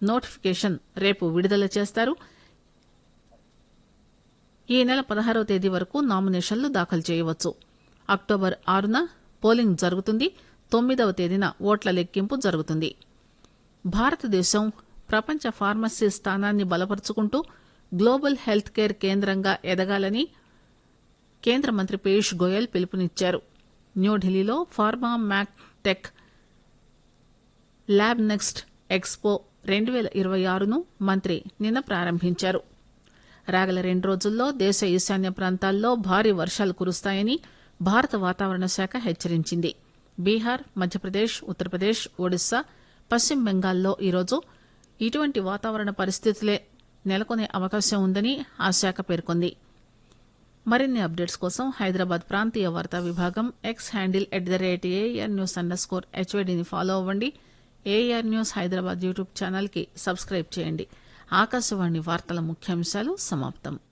notification రేపు విడుదల చేస్తారు ఈ నెల పదహారవ తేదీ వరకు నామినేషన్లు దాఖలు చేయవచ్చు అక్టోబర్ ఆరున పోలింగ్ జరుగుతుంది తొమ్మిదవ తేదీన ఓట్ల లెక్కింపు జరుగుతుంది భారతదేశం ప్రపంచ ఫార్మసీ స్థానాన్ని బలపరుచుకుంటూ గ్లోబల్ హెల్త్ కేర్ కేంద్రంగా ఎదగాలని కేంద్ర మంత్రి పీయూష్ గోయల్ పిలుపునిచ్చారు న్యూఢిల్లీలో pharma mac tech lab next expo రెండు పేల ఇరవై ఆరును మంత్రి నిన్న ప్రారంభించారు రాగల రెండు రోజుల్లో దేశ ఈశాన్య ప్రాంతాల్లో భారీ వర్షాలు కురుస్తాయని భారత వాతావరణ శాఖ హెచ్చరించింది బీహార్ మధ్యప్రదేశ్ ఉత్తరప్రదేశ్ ఒడిశా పశ్చిమ బెంగాల్లో ఈరోజు ఇటువంటి వాతావరణ పరిస్థితులే నెలకొనే అవకాశం ఉందని ఆ శాఖ పేర్కొంది మరిన్ని అప్డేట్స్ కోసం హైదరాబాద్ ప్రాంతీయ వార్తా విభాగం X handle at the rate AR news underscore హెచ్వైడిని ఫాలో అవ్వండి AR news Hyderabad YouTube channel కి సబ్స్క్రైబ్ చేయండి ఆకాశవాణి వార్తల ముఖ్యాంశాలు సమాప్తం